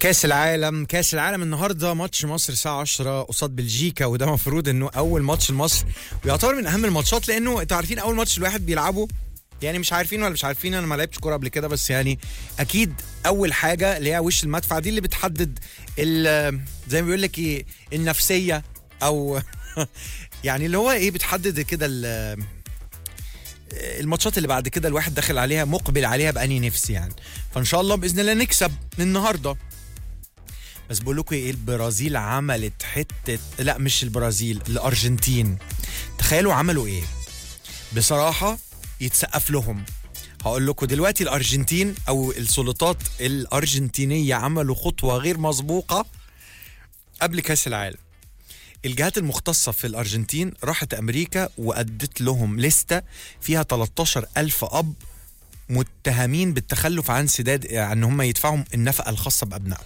كاس العالم كاس العالم النهارده ماتش مصر الساعه 10 قصاد بلجيكا وده المفروض انه اول ماتش لمصر ويعتبر من اهم الماتشات لانه انتوا عارفين اول ماتش الواحد بيلعبه يعني مش عارفين ولا مش عارفين انا ما لعبتش كوره قبل كده بس يعني اكيد اول حاجه اللي هي وش المدفع دي اللي بتحدد ال- زي ما بيقول لك ايه النفسيه او يعني اللي هو ايه بتحدد كده ال- الماتشات اللي بعد كده الواحد داخل عليها مقبل عليها بأني نفسي يعني فان شاء الله باذن الله نكسب النهارده بس بقول لكم ايه البرازيل عملت حته لا مش البرازيل الارجنتين تخيلوا عملوا ايه بصراحه يتسقف لهم هقول لكم دلوقتي الارجنتين او السلطات الارجنتينيه عملوا خطوه غير مسبوقه قبل كاس العالم الجهات المختصة في الأرجنتين راحت أمريكا وأدت لهم لستة فيها 13 ألف أب متهمين بالتخلف عن سداد عن هم يدفعوا النفقة الخاصة بأبنائهم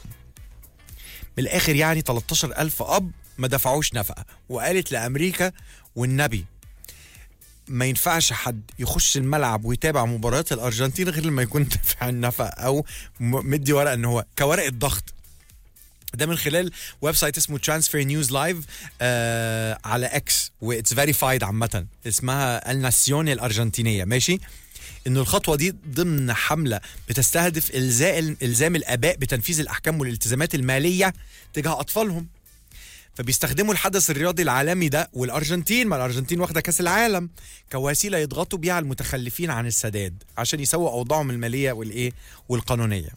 من الآخر يعني 13 ألف أب ما دفعوش نفقة وقالت لأمريكا والنبي ما ينفعش حد يخش الملعب ويتابع مباريات الأرجنتين غير لما يكون دافع النفقة أو م- مدي ورقة إن هو كورقة ضغط ده من خلال ويب سايت اسمه ترانسفير نيوز لايف على اكس واتس فيريفايد عامه اسمها الناسيون الارجنتينيه ماشي انه الخطوه دي ضمن حمله بتستهدف الزام الزام الاباء بتنفيذ الاحكام والالتزامات الماليه تجاه اطفالهم فبيستخدموا الحدث الرياضي العالمي ده والارجنتين ما الارجنتين واخده كاس العالم كوسيله يضغطوا بيها على المتخلفين عن السداد عشان يسووا اوضاعهم الماليه والايه والقانونيه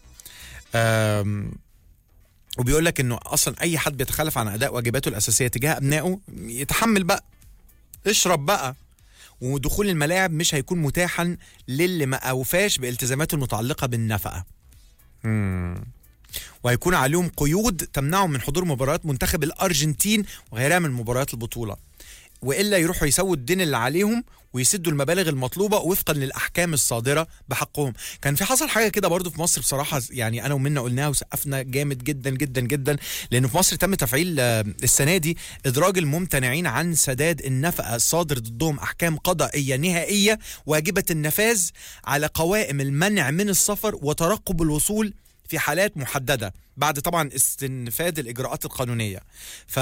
أم وبيقول لك انه اصلا اي حد بيتخلف عن اداء واجباته الاساسيه تجاه ابنائه يتحمل بقى اشرب بقى ودخول الملاعب مش هيكون متاحا للي ما اوفاش بالتزاماته المتعلقه بالنفقه مم. وهيكون عليهم قيود تمنعهم من حضور مباريات منتخب الارجنتين وغيرها من مباريات البطوله والا يروحوا يسووا الدين اللي عليهم ويسدوا المبالغ المطلوبه وفقا للاحكام الصادره بحقهم كان في حصل حاجه كده برضو في مصر بصراحه يعني انا ومنا قلناها وسقفنا جامد جدا جدا جدا لانه في مصر تم تفعيل آه، السنه دي ادراج الممتنعين عن سداد النفقه الصادر ضدهم احكام قضائيه نهائيه واجبه النفاذ على قوائم المنع من السفر وترقب الوصول في حالات محدده بعد طبعا استنفاذ الاجراءات القانونيه ف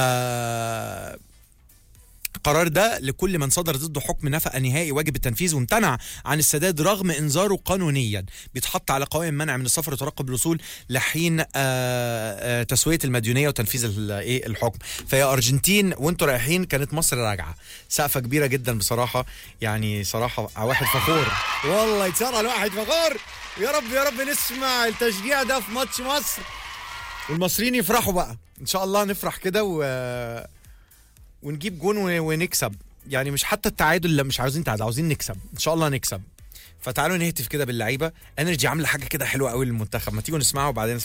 القرار ده لكل من صدر ضده حكم نفقه نهائي واجب التنفيذ وامتنع عن السداد رغم انذاره قانونيا بيتحط على قوائم منع من السفر وترقب الوصول لحين آه، آه، تسويه المديونيه وتنفيذ ال- ايه الحكم فيا ارجنتين وانتوا رايحين كانت مصر راجعه سقفه كبيره جدا بصراحه يعني صراحه واحد فخور والله يتسرع الواحد فخور يا رب يا رب نسمع التشجيع ده في ماتش مصر والمصريين يفرحوا بقى ان شاء الله نفرح كده و ونجيب جون ون- ونكسب يعني مش حتى التعادل لا مش عاوزين تعادل عاوزين نكسب ان شاء الله نكسب فتعالوا نهتف كده باللعيبه انرجي عامله حاجه كده حلوه قوي للمنتخب ما تيجوا نسمعها وبعدين